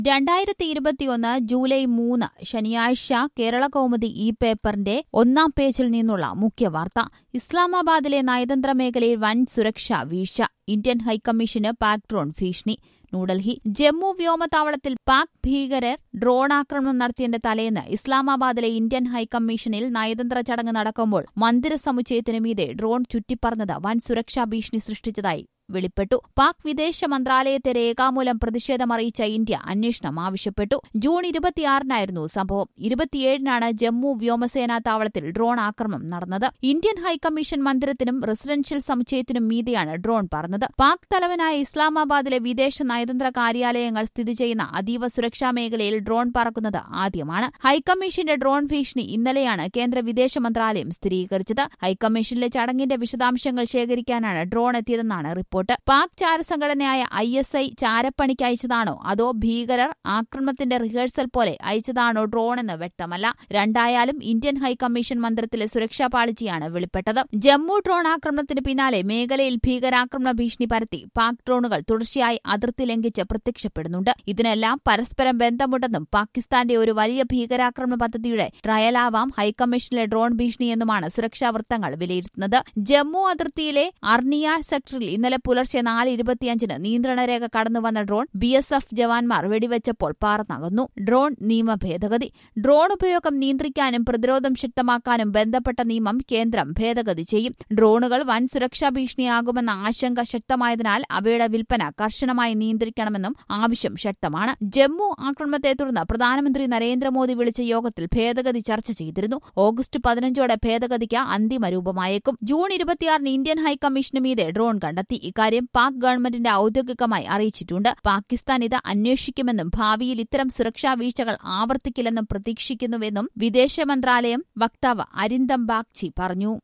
രണ്ടായിരത്തി ഇരുപത്തിയൊന്ന് ജൂലൈ മൂന്ന് ശനിയാഴ്ച കേരള കൗമുദി ഈ പേപ്പറിന്റെ ഒന്നാം പേജിൽ നിന്നുള്ള മുഖ്യവാർത്ത ഇസ്ലാമാബാദിലെ നയതന്ത്ര മേഖലയിൽ വൻ സുരക്ഷാ വീഴ്ച ഇന്ത്യൻ ഹൈക്കമ്മീഷന് പാക് ഡ്രോൺ ഭീഷണി ന്യൂഡൽഹി ജമ്മു വ്യോമതാവളത്തിൽ പാക് ഭീകരർ ഡ്രോൺ ആക്രമണം നടത്തിയതിന്റെ തലേന്ന് ഇസ്ലാമാബാദിലെ ഇന്ത്യൻ ഹൈക്കമ്മീഷനിൽ നയതന്ത്ര ചടങ്ങ് നടക്കുമ്പോൾ മന്ദിര സമുച്ചയത്തിനു മീതെ ഡ്രോൺ ചുറ്റിപ്പറന്നത് വൻ സുരക്ഷാ ഭീഷണി സൃഷ്ടിച്ചതായി വെളിപ്പെട്ടു പാക് വിദേശ മന്ത്രാലയത്തെ രേഖാമൂലം പ്രതിഷേധമറിയിച്ച ഇന്ത്യ അന്വേഷണം ആവശ്യപ്പെട്ടു ജൂൺ ഇരുപത്തിയാറിനായിരുന്നു സംഭവം ഇരുപത്തിയേഴിനാണ് ജമ്മു വ്യോമസേനാ താവളത്തിൽ ഡ്രോൺ ആക്രമണം നടന്നത് ഇന്ത്യൻ ഹൈക്കമ്മീഷൻ മന്ദിരത്തിനും റെസിഡൻഷ്യൽ സമുച്ചയത്തിനും മീതെയാണ് ഡ്രോൺ പറന്നത് പാക് തലവനായ ഇസ്ലാമാബാദിലെ വിദേശ നയതന്ത്ര കാര്യാലയങ്ങൾ സ്ഥിതി ചെയ്യുന്ന അതീവ സുരക്ഷാ മേഖലയിൽ ഡ്രോൺ പറക്കുന്നത് ആദ്യമാണ് ഹൈക്കമ്മീഷന്റെ ഡ്രോൺ ഭീഷണി ഇന്നലെയാണ് കേന്ദ്ര വിദേശ മന്ത്രാലയം സ്ഥിരീകരിച്ചത് ഹൈക്കമ്മീഷനിലെ ചടങ്ങിന്റെ വിശദാംശങ്ങൾ ശേഖരിക്കാനാണ് ഡ്രോൺ എത്തിയതെന്നാണ് റിപ്പോർട്ട് റിപ്പോർട്ട് പാക് ചാരസംഘടനയായ ഐ എസ് ഐ ചാരപ്പണിക്ക് അയച്ചതാണോ അതോ ഭീകരർ ആക്രമണത്തിന്റെ റിഹേഴ്സൽ പോലെ അയച്ചതാണോ ഡ്രോൺ എന്ന് വ്യക്തമല്ല രണ്ടായാലും ഇന്ത്യൻ ഹൈക്കമ്മീഷൻ മന്ദിരത്തിലെ സുരക്ഷാ പാളിച്ചയാണ് വെളിപ്പെട്ടത് ജമ്മു ഡ്രോൺ ആക്രമണത്തിന് പിന്നാലെ മേഖലയിൽ ഭീകരാക്രമണ ഭീഷണി പരത്തി പാക് ഡ്രോണുകൾ തുടർച്ചയായി അതിർത്തി ലംഘിച്ച് പ്രത്യക്ഷപ്പെടുന്നുണ്ട് ഇതിനെല്ലാം പരസ്പരം ബന്ധമുണ്ടെന്നും പാകിസ്ഥാന്റെ ഒരു വലിയ ഭീകരാക്രമണ പദ്ധതിയുടെ ട്രയലാവാം ഹൈക്കമ്മീഷനിലെ ഡ്രോൺ ഭീഷണിയെന്നുമാണ് സുരക്ഷാ വൃത്തങ്ങൾ വിലയിരുത്തുന്നത് ജമ്മു അതിർത്തിയിലെ അർണിയ സെക്ടറിൽ ഇന്നലെ പുലർച്ചെ നാല് ഇരുപത്തിയഞ്ചിന് നിയന്ത്രണരേഖ കടന്നുവന്ന ഡ്രോൺ ബി എസ് എഫ് ജവാന്മാർ വെടിവെച്ചപ്പോൾ പാർന്നകന്നു ഡ്രോൺ നിയമ ഭേദഗതി ഡ്രോൺ ഉപയോഗം നിയന്ത്രിക്കാനും പ്രതിരോധം ശക്തമാക്കാനും ബന്ധപ്പെട്ട നിയമം കേന്ദ്രം ഭേദഗതി ചെയ്യും ഡ്രോണുകൾ വൻ സുരക്ഷാ ഭീഷണിയാകുമെന്ന ആശങ്ക ശക്തമായതിനാൽ അവയുടെ വിൽപ്പന കർശനമായി നിയന്ത്രിക്കണമെന്നും ആവശ്യം ശക്തമാണ് ജമ്മു ആക്രമണത്തെ തുടർന്ന് പ്രധാനമന്ത്രി നരേന്ദ്രമോദി വിളിച്ച യോഗത്തിൽ ഭേദഗതി ചർച്ച ചെയ്തിരുന്നു ഓഗസ്റ്റ് പതിനഞ്ചോടെ ഭേദഗതിക്ക് അന്തിമ രൂപമായേക്കും ജൂൺ ഇരുപത്തിയാറിന് ഇന്ത്യൻ ഹൈക്കമ്മീഷന് മീതെ ഡ്രോൺ കണ്ടെത്തി ഇക്കാര്യം പാക് ഗവൺമെന്റിന്റെ ഔദ്യോഗികമായി അറിയിച്ചിട്ടുണ്ട് പാകിസ്ഥാൻ ഇത് അന്വേഷിക്കുമെന്നും ഭാവിയിൽ ഇത്തരം സുരക്ഷാ വീഴ്ചകൾ ആവർത്തിക്കില്ലെന്നും പ്രതീക്ഷിക്കുന്നുവെന്നും വിദേശ മന്ത്രാലയം വക്താവ് അരിന്ദം ബാഗ്ചി പറഞ്ഞു